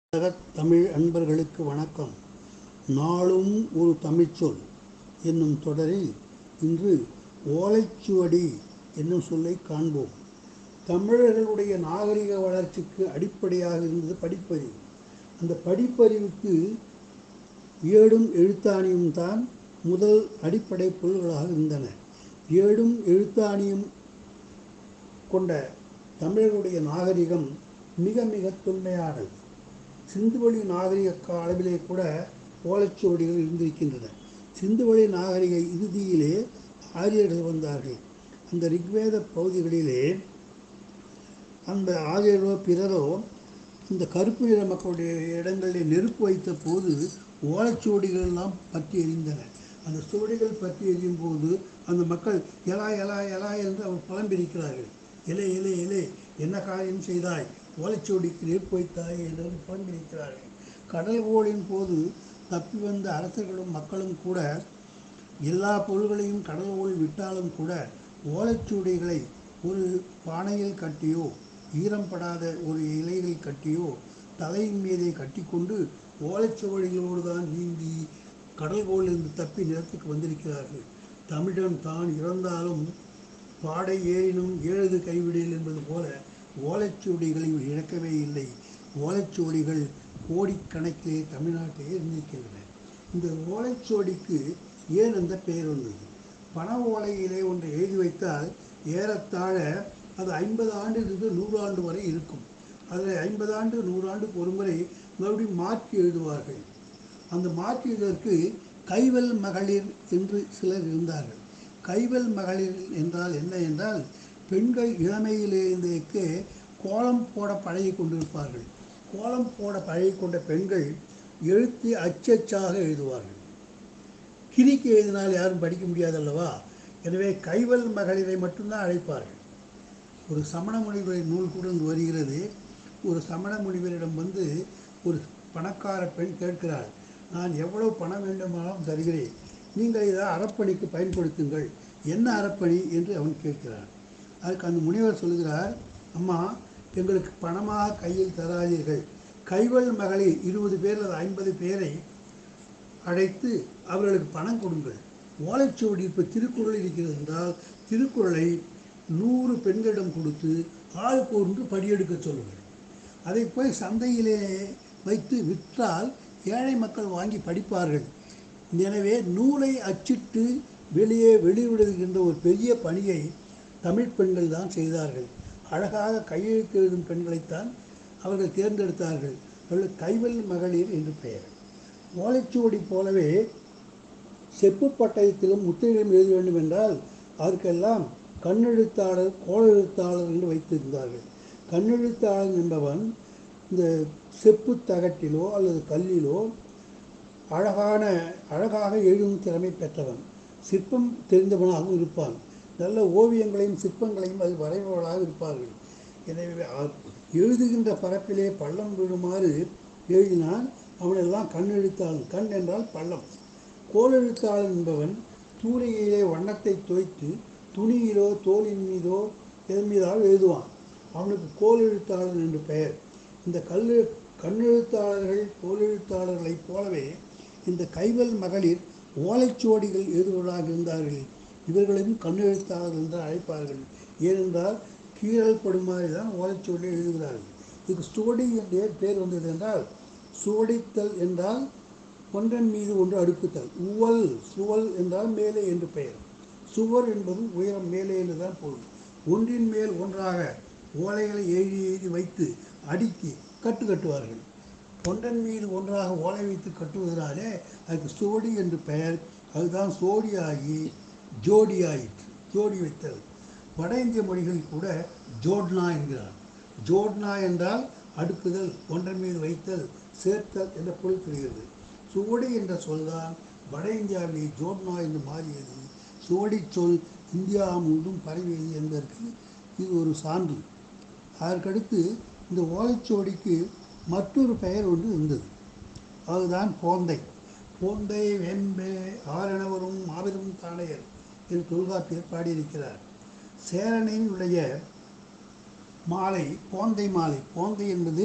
உலகத் தமிழ் அன்பர்களுக்கு வணக்கம் நாளும் ஒரு தமிழ்ச்சொல் என்னும் தொடரில் இன்று ஓலைச்சுவடி என்னும் சொல்லை காண்போம் தமிழர்களுடைய நாகரிக வளர்ச்சிக்கு அடிப்படையாக இருந்தது படிப்பறிவு அந்த படிப்பறிவுக்கு ஏடும் எழுத்தாணியும் தான் முதல் அடிப்படை பொருள்களாக இருந்தன ஏடும் எழுத்தாணியும் கொண்ட தமிழர்களுடைய நாகரிகம் மிக மிக தொன்மையானது சிந்துவெளி நாகரிக அளவிலே கூட ஓலைச்சுவடிகள் இருந்திருக்கின்றன சிந்துவெளி நாகரிக இறுதியிலே ஆரியர்கள் வந்தார்கள் அந்த ரிக்வேத பகுதிகளிலே அந்த ஆரியரோ பிறரோ இந்த கருப்பு நிற மக்களுடைய இடங்களில் நெருப்பு வைத்த போது ஓலைச்சுவடிகள் எல்லாம் பற்றி எரிந்தன அந்த சுவடிகள் பற்றி எரியும் போது அந்த மக்கள் எலா எலா எலா என்று அவர் புலம்பிருக்கிறார்கள் இலை இலை இலை என்ன காரியம் செய்தாய் ஓலைச்சுவடிக்கு நெருப்பு வைத்தாய் என்று புலம்பிருக்கிறார்கள் கடல் ஓடின் போது தப்பி வந்த அரசர்களும் மக்களும் கூட எல்லா பொருள்களையும் கடல் ஓடி விட்டாலும் கூட ஓலைச்சுவடிகளை ஒரு பானையில் கட்டியோ ஈரம் படாத ஒரு இலைகள் கட்டியோ தலையின் மீதே கட்டிக்கொண்டு ஓலைச்சுவடிகளோடு தான் நீந்தி கடல்கோளிலிருந்து தப்பி நிலத்துக்கு வந்திருக்கிறார்கள் தமிழன் தான் இறந்தாலும் பாடை ஏறினும் ஏழுது கைவிடல் என்பது போல ஓலைச்சுவடிகளை இழக்கவே இல்லை ஓலைச்சுவடிகள் கோடிக்கணக்கிலே தமிழ்நாட்டிலே இருந்திருக்கின்றன இந்த ஓலைச்சுவடிக்கு ஏன் அந்த பெயர் வந்தது பண ஓலையிலே ஒன்றை எழுதி வைத்தால் ஏறத்தாழ அது ஐம்பது ஆண்டிலிருந்து நூறு ஆண்டு வரை இருக்கும் அதில் ஐம்பது ஆண்டு நூறு ஆண்டுக்கு ஒரு முறை மறுபடியும் மாற்றி எழுதுவார்கள் அந்த மாற்றியதற்கு கைவல் மகளிர் என்று சிலர் இருந்தார்கள் கைவல் மகளிர் என்றால் என்ன என்றால் பெண்கள் இளமையிலிருந்தேக்கு கோலம் போட பழகி கொண்டிருப்பார்கள் கோலம் போட பழகி கொண்ட பெண்கள் எழுத்து அச்சச்சாக எழுதுவார்கள் கிரிக்கு எழுதினால் யாரும் படிக்க முடியாதல்லவா எனவே கைவல் மகளிரை மட்டும்தான் அழைப்பார்கள் ஒரு சமண முனிவரின் நூல் கூட இங்கு வருகிறது ஒரு சமண முனிவரிடம் வந்து ஒரு பணக்கார பெண் கேட்கிறாள் நான் எவ்வளவு பணம் வேண்டுமானாலும் தருகிறேன் நீங்கள் இதை அறப்பணிக்கு பயன்படுத்துங்கள் என்ன அறப்பணி என்று அவன் கேட்கிறான் அதுக்கு அந்த முனிவர் சொல்கிறார் அம்மா எங்களுக்கு பணமாக கையில் தராதீர்கள் கைவல் மகளிர் இருபது பேர் அல்லது ஐம்பது பேரை அழைத்து அவர்களுக்கு பணம் கொடுங்கள் ஓலைச்சுவடி இப்போ திருக்குறள் இருக்கிறது என்றால் திருக்குறளை நூறு பெண்களிடம் கொடுத்து ஆளுக்கு ஒன்று படியெடுக்க சொல்லுங்கள் அதை போய் சந்தையிலே வைத்து விற்றால் ஏழை மக்கள் வாங்கி படிப்பார்கள் எனவே நூலை அச்சிட்டு வெளியே வெளிவிடுகின்ற ஒரு பெரிய பணியை தமிழ் பெண்கள் தான் செய்தார்கள் அழகாக கையெழுத்து எழுதும் பெண்களைத்தான் அவர்கள் தேர்ந்தெடுத்தார்கள் அவர்கள் கைவல் மகளிர் என்று பெயர் ஓலைச்சுவடி போலவே செப்பு பட்டயத்திலும் முத்திரையிலும் எழுத வேண்டும் என்றால் அதற்கெல்லாம் கண்ணெழுத்தாளர் கோளெழுத்தாளர் என்று வைத்திருந்தார்கள் கண்ணெழுத்தாளர் என்பவன் இந்த செப்பு தகட்டிலோ அல்லது கல்லிலோ அழகான அழகாக எழுதும் திறமை பெற்றவன் சிற்பம் தெரிந்தவனாகவும் இருப்பான் நல்ல ஓவியங்களையும் சிற்பங்களையும் அது வரைபவர்களாக இருப்பார்கள் எனவே எழுதுகின்ற பரப்பிலே பள்ளம் விழுமாறு எழுதினால் அவனெல்லாம் கண் எழுத்தாளன் கண் என்றால் பள்ளம் கோலெழுத்தாளன் என்பவன் தூரிகையிலே வண்ணத்தை தோய்த்து துணியிலோ தோலின் மீதோ எதன் மீதாவது எழுதுவான் அவனுக்கு கோலெழுத்தாளன் என்று பெயர் இந்த கல் கண்ணெழுத்தாளர்கள் கோலெழுத்தாளர்களைப் போலவே இந்த கைவல் மகளிர் ஓலைச்சுவடிகள் எழுதுவதாக இருந்தார்கள் இவர்களையும் கண்ணெழுத்தாளர்கள் என்று அழைப்பார்கள் ஏனென்றால் கீழல் படுமாறு தான் ஓலைச்சுவடி எழுதுகிறார்கள் இதுக்கு சுவடி என்ற பேர் வந்தது என்றால் சுவடித்தல் என்றால் ஒன்றன் மீது ஒன்று அடுக்குத்தல் உவல் சுவல் என்றால் மேலே என்று பெயர் சுவர் என்பது உயரம் மேலே என்று தான் பொருள் ஒன்றின் மேல் ஒன்றாக ஓலைகளை எழுதி எழுதி வைத்து அடுக்கி கட்டு கட்டுவார்கள் ஒன்றன் மீது ஒன்றாக ஓலை வைத்து கட்டுவதனாலே அதுக்கு சோடி என்று பெயர் அதுதான் சோடியாகி ஜோடியாயிற்று ஜோடி வைத்தல் வட இந்திய மொழிகளில் கூட ஜோட்னா என்கிறார் ஜோட்னா என்றால் அடுக்குதல் ஒன்றன் மீது வைத்தல் சேர்த்தல் என்ற பொருள் தெரிகிறது சுவடி என்ற சொல்தான் வட இந்தியாவிலே ஜோட்னா என்று மாறியது சுவடி சொல் இந்தியா முழுவதும் பரவியது என்பதற்கு இது ஒரு சான்று அதற்கடுத்து இந்த ஓலைச்சுவடிக்கு மற்றொரு பெயர் ஒன்று இருந்தது அதுதான் போந்தை போந்தை வெம்பே ஆரணவரும் மாபெரும் தானையர் என்று தொல்காப்பியர் பாடியிருக்கிறார் சேரனினுடைய மாலை போந்தை மாலை போந்தை என்பது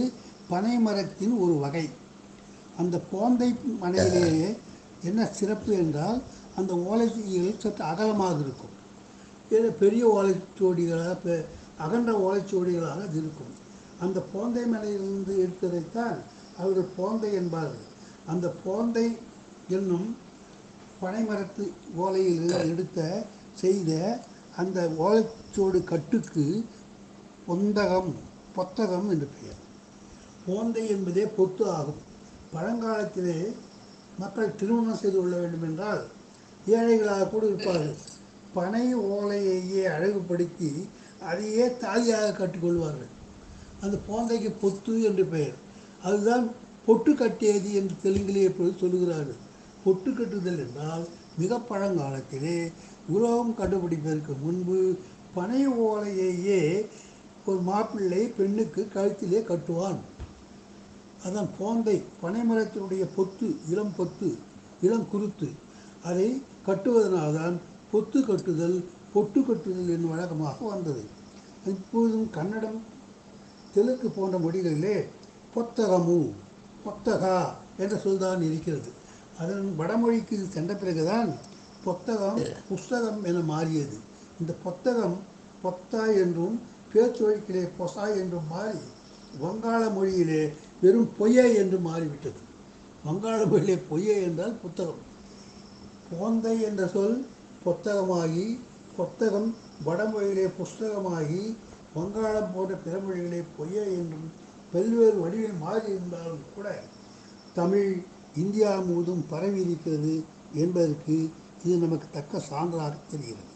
பனை மரத்தின் ஒரு வகை அந்த போந்தை மனையிலேயே என்ன சிறப்பு என்றால் அந்த ஓலைச்சுவடிகள் சற்று அகலமாக இருக்கும் இது பெரிய ஓலைச்சுவடிகளாக பெ- அகன்ற ஓலைச்சுவடிகளாக அது இருக்கும் அந்த போந்தை மலையிலிருந்து எடுத்ததைத்தான் அவர்கள் போந்தை என்பார்கள் அந்த போந்தை என்னும் பனைமரத்து ஓலையில் எடுத்த செய்த அந்த ஓலைச்சுவடு கட்டுக்கு பொந்தகம் பொத்தகம் என்று பெயர் போந்தை என்பதே பொத்து ஆகும் பழங்காலத்திலே மக்கள் திருமணம் செய்து கொள்ள வேண்டும் என்றால் ஏழைகளாக கூட இருப்பார்கள் பனை ஓலையையே அழகுபடுத்தி அதையே தாலியாக கட்டிக்கொள்வார்கள் அந்த போந்தைக்கு பொத்து என்று பெயர் அதுதான் பொட்டு கட்டியது என்று தெலுங்கிலே இப்பொழுது சொல்லுகிறார்கள் பொட்டு கட்டுதல் என்றால் மிக பழங்காலத்திலே உலோகம் கண்டுபிடிப்பதற்கு முன்பு பனை ஓலையையே ஒரு மாப்பிள்ளை பெண்ணுக்கு கழுத்திலே கட்டுவான் அதான் போந்தை பனைமரத்தினுடைய பொத்து இளம் பொத்து இளம் குருத்து அதை கட்டுவதனால்தான் பொத்து கட்டுதல் பொட்டு கட்டுதல் என்னும் வழக்கமாக வந்தது இப்போதும் கன்னடம் தெலுங்கு போன்ற மொழிகளிலே பொத்தகமு பொத்தகா என்ற சொல்தான் இருக்கிறது அதன் வடமொழிக்கு இது சென்ற பிறகுதான் பொத்தகம் புஸ்தகம் என மாறியது இந்த பொத்தகம் பொத்தா என்றும் பேச்சு வழக்கிலே பொசா என்றும் மாறி வங்காள மொழியிலே வெறும் பொய்யை என்று மாறிவிட்டது வங்காள மொழியிலே பொய்யை என்றால் புத்தகம் போந்தை என்ற சொல் பொத்தகமாகி பொத்தகம் வடமொழியிலே புஸ்தகமாகி வங்காளம் போன்ற பிற மொழிகளே பொய்யை என்றும் பல்வேறு வடிவில் மாறி இருந்தாலும் கூட தமிழ் இந்தியா முழுவதும் பரவி இருக்கிறது என்பதற்கு இது நமக்கு தக்க சான்றாக தெரிகிறது